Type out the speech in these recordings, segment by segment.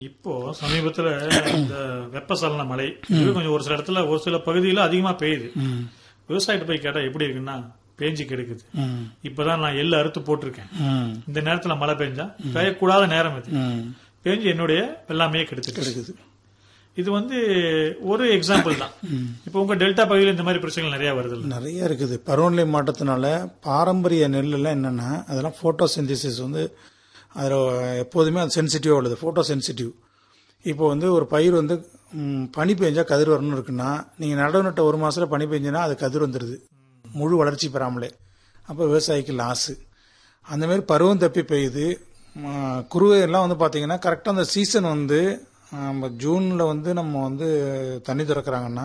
இப்போ சமீபத்துல இந்த வெப்பசலன மழை இது கொஞ்சம் ஒரு சில இடத்துல ஒரு சில பகுதியில அதிகமா பெய்யுது ம், விவசாயிட்ட போய் கேட்டா எப்படி இருக்குன்னா பேஞ்சு கெடுக்குது ம், இப்பதான் நான் எள்ளு அறுத்து போட்டிருக்கேன் ம், இந்த நேரத்துல மழை பெஞ்சா பெய்யக்கூடாத நேரம் இது ம். பேஞ்சு என்னுடைய வெள்ளாமையே கெடுத்துட்டு இருக்குது இது வந்து ஒரு எக்ஸாம்பிள் தான் இப்போ உங்க டெல்டா பகுதியில் இந்த மாதிரி பிரச்சனைகள் நிறைய வருது நிறைய இருக்குது பருவநிலை மாற்றத்தினால பாரம்பரிய நெல்லாம் என்னன்னா அதெல்லாம் ஃபோட்டோ வந்து அதில் எப்போதுமே அது சென்சிட்டிவாக உள்ளது ஃபோட்டோ சென்சிட்டிவ் இப்போ வந்து ஒரு பயிர் வந்து ம், பனி பெஞ்சா கதிர் வரணும்னு இருக்குன்னா நீங்கள் நடவு நட்ட ஒரு மாசத்துல பனி பெஞ்சுனா அது கதிர் வந்துடுது முழு வளர்ச்சி பெறாமலே அப்போ விவசாயிக்கு லாஸு அந்த மாதிரி பருவம் தப்பி பெய்யுது ம, குருவை எல்லாம் வந்து பார்த்தீங்கன்னா கரெக்டாக அந்த சீசன் வந்து நம்ம ஜூனில் வந்து நம்ம வந்து தண்ணி திறக்கிறாங்கன்னா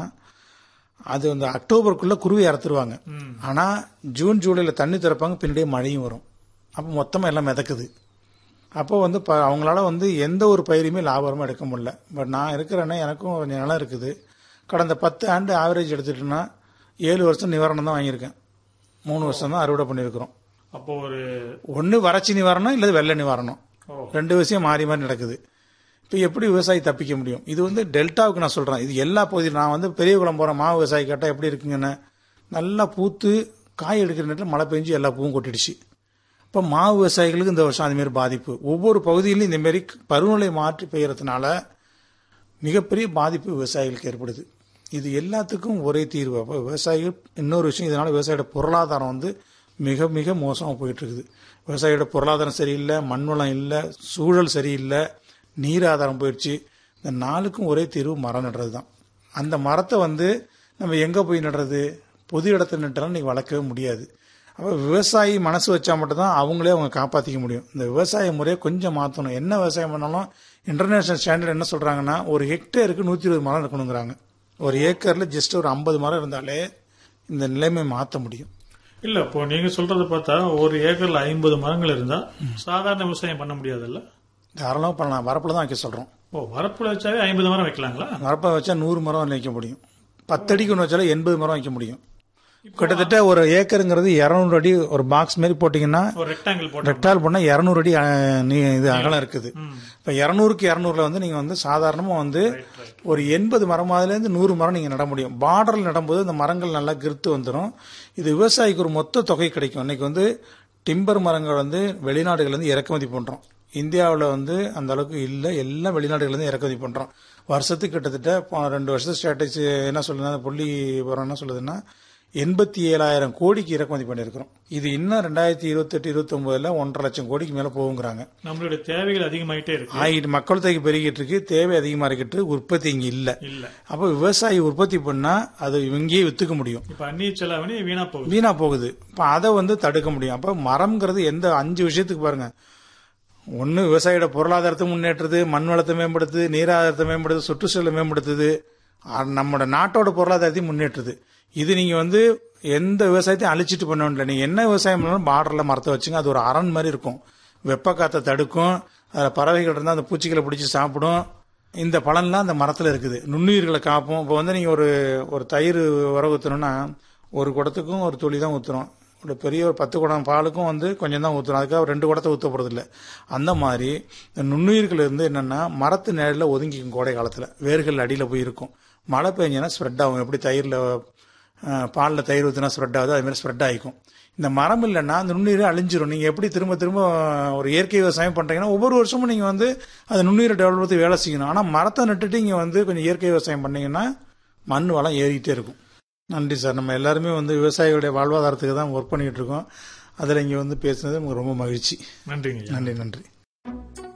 அது வந்து அக்டோபருக்குள்ள குருவி அறுத்துருவாங்க ஆனா ஜூன் ஜூலைல தண்ணி திறப்பாங்க பின்னாடியே மழையும் வரும் அப்போ மொத்தமா எல்லாம் மிதக்குது அப்போ வந்து ப- அவங்களால வந்து எந்த ஒரு பயிருமே லாபகரமா எடுக்க முடியல பட் நான் இருக்கிறேன்னா எனக்கும் கொஞ்சம் நிலம் இருக்குது கடந்த பத்து ஆண்டு ஆவரேஜ் எடுத்துட்டோம்னா ஏழு வருஷம் நிவாரணம் தான் வாங்கியிருக்கேன் மூணு வருஷம் தான் அறுவடை பண்ணியிருக்கிறோம் அப்போ ஒரு ஒன்று வறட்சி நிவாரணம் இல்லை வெள்ள நிவாரணம் ஓ. ரெண்டு விஷயம் மாறி மாறி நடக்குது இப்போ எப்படி விவசாயி தப்பிக்க முடியும் இது வந்து டெல்டாவுக்கு நான் சொல்றேன் இது எல்லா பகுதியும் நான் வந்து பெரியகுளம் போற மாவு விவசாயி கேட்டால் எப்படி இருக்குங்கன்னு நல்லா பூத்து காய் எடுக்கிற நேரத்தில் மழை பெஞ்சு எல்லா பூவும் கொட்டிடுச்சு இப்போ மாவு விவசாயிகளுக்கு இந்த வருஷம் அது மாதிரி பாதிப்பு ஒவ்வொரு பகுதியிலும் இந்த மாதிரி பருவநிலை மாற்றி பெய்யறதுனால மிகப்பெரிய பாதிப்பு விவசாயிகளுக்கு ஏற்படுது இது எல்லாத்துக்கும் ஒரே தீர்வு அப்போ விவசாயிகள் இன்னொரு விஷயம் இதனால விவசாயியோட பொருளாதாரம் வந்து மிக மிக மோசமாக போயிட்டு இருக்குது விவசாயியோட பொருளாதாரம் சரியில்லை மண் வளம் இல்லை சூழல் சரியில்லை நீர் ஆதாரம் போயிடுச்சு இந்த நாளுக்கும் ஒரே தீர்வு மரம் நடுறது தான் அந்த மரத்தை வந்து நம்ம எங்கே போய் நடுறது பொது இடத்துல நட்டாலும் நீங்கள் வளர்க்கவே முடியாது அப்போ விவசாயி மனசு வச்சா மட்டும்தான் அவங்களே அவங்க காப்பாற்றிக்க முடியும் இந்த விவசாய முறையை கொஞ்சம் மாற்றணும் என்ன விவசாயம் பண்ணாலும் இன்டர்நேஷனல் ஸ்டாண்டர்ட் என்ன சொல்கிறாங்கன்னா ஒரு ஹெக்டேருக்கு நூற்றி இருபது மரம் இருக்கணுங்கிறாங்க ஒரு ஏக்கரில் ஜஸ்ட் ஒரு ஐம்பது மரம் இருந்தாலே இந்த நிலைமை மாற்ற முடியும் இல்ல இப்போ நீங்க சொல்றத பார்த்தா ஒரு ஏக்கர்ல ஐம்பது மரங்கள் இருந்தா சாதாரண விவசாயம் பண்ண முடியாதுல்ல தாராளமாக பண்ணலாம் வரப்பில் தான் வைக்க சொல்கிறோம் ஓ வரப்புல வச்சாவே ஐம்பது மரம் வைக்கலாங்களா வரப்பை வச்சா நூறு மரம் வைக்க முடியும் பத்தடிக்கு ஒன்று வச்சாலும் எண்பது மரம் வைக்க முடியும் கிட்டத்தட்ட ஒரு ஏக்கருங்கிறது இரநூறு அடி ஒரு பாக்ஸ் மாதிரி போட்டிங்கன்னா ஒரு ரெக்டாங்கிள் போட்டு ரெக்டால் பண்ணால் இரநூறு அடி அஹ், நீ இது அகலம் இருக்குது இப்போ இரநூறுக்கு இரநூறுல வந்து நீங்கள் வந்து சாதாரணமாக வந்து ஒரு எண்பது மரமாதுலேருந்து நூறு மரம் நீங்கள் நட முடியும் பார்டரில் நடும்போது இந்த மரங்கள் நல்லா கிருத்து வந்துடும் இது விவசாயிக்கு ஒரு மொத்த தொகை கிடைக்கும் இன்னைக்கு வந்து டிம்பர் மரங்கள் வந்து வெளிநாடுகள்லேருந்து இறக்குமதி பண்ணுறோம் இந்தியாவில் வந்து அந்த அளவுக்கு இல்லை எல்லாம் வெளிநாடுகள்லேருந்து இறக்குமதி பண்ணுறோம் வருஷத்துக்கு கிட்டத்தட்ட போ- ரெண்டு வருஷத்து ஸ்ட்ராட்டஜி என்ன சொல்லுதுன்னா புள்ளி விவரம் என்ன சொல்லுதுன்னா எண்பத்தி ஏழாயிரம் கோடிக்கு இறக்குமதி பண்ணியிருக்கிறோம் இது இன்னும் ரெண்டாயிரத்தி இருபத்தெட்டு இருபத்தொன்பதுல ஒன்றரை லட்சம் கோடிக்கு மேல போகுங்கிறாங்க நம்மளுடைய தேவைகள் அதிகமாயிட்டே இருக்கு ஆகிட்டு மக்கள் தொகை பெருகிட்டு இருக்கு தேவை அதிகமா இருக்கிட்டு உற்பத்தி இங்க இல்ல இல்ல அப்ப விவசாயி உற்பத்தி பண்ணா அது இங்கேயே வித்துக்க முடியும் இப்ப அந்நிய செலாவணி வீணா போகுது வீணா போகுது இப்ப அதை வந்து தடுக்க முடியும் அப்ப மரம்ங்கிறது எந்த அஞ்சு விஷயத்துக்கு பாருங்க ஒன்னு விவசாயியோட பொருளாதாரத்தை முன்னேற்றுது மண் வளத்தை மேம்படுத்துது நீராதாரத்தை மேம்படுத்துது சுற்றுச்சூழலை மேம்படுத்துது அ- நம்மளோட நாட்டோட பொருளாதாரத்தையும் முன்னேற்றுது இது நீங்க வந்து எந்த விவசாயத்தையும் அழிச்சிட்டு பண்ண வேண்டிய நீங்க என்ன விவசாயம் பண்ணாலும் பார்டர்ல மரத்தை வச்சுங்க அது ஒரு அரண் மாதிரி இருக்கும் வெப்ப காத்தை தடுக்கும் அதுல பறவைகள் இருந்தால் அந்த பூச்சிகளை பிடிச்சி சாப்பிடும் இந்த பலன்லாம் அந்த மரத்துல இருக்குது நுண்ணுயிர்களை காப்போம் இப்போ வந்து நீங்க ஒரு ஒரு தயிர் உர ஊற்றணும்னா ஒரு குடத்துக்கும் ஒரு துளி தான் ஊற்றுறோம் ஒரு பெரிய ஒரு பத்து குடம் பாலுக்கும் வந்து கொஞ்சம் தான் ஊற்றுறோம் அதுக்காக ஒரு ரெண்டு குடத்தை ஊற்ற போகிறது இல்லை அந்த மாதிரி இந்த நுண்ணுயிர்கள் இருந்து என்னன்னா மரத்து நேரில் ஒதுங்கிக்கும் கோடை காலத்தில் வேர்கள் அடியில் போய் இருக்கும் மழை பெஞ்சனா ஸ்ப்ரெட் ஆகும் எப்படி தயிரில் பாலில் தயிர் ஊற்றினா ஸ்ப்ரெட் ஆகுது அது மாதிரி ஸ்ப்ரெட் ஆகிக்கும் இந்த மரம் இல்லைன்னா அந்த நுண்ணுயிரை அழிஞ்சிரும் நீங்கள் எப்படி திரும்ப திரும்ப ஒரு இயற்கை விவசாயம் பண்ணுறீங்கன்னா ஒவ்வொரு வருஷமும் நீங்கள் வந்து அந்த நுண்ணுயிரை டெவலப் பண்ணி வேலை செய்யணும் ஆனால் மரத்தை நட்டுட்டு இங்கே வந்து கொஞ்சம் இயற்கை விவசாயம் பண்ணீங்கன்னா மண் வளம் ஏறிக்கிட்டே இருக்கும் நன்றி சார் நம்ம எல்லாருமே வந்து விவசாயிகளுடைய வாழ்வாதாரத்துக்கு தான் ஒர்க் பண்ணிக்கிட்டு இருக்கோம் அதில் இங்கே வந்து பேசுனது நமக்கு ரொம்ப மகிழ்ச்சி நன்றிங்க ஐயா. நன்றி நன்றி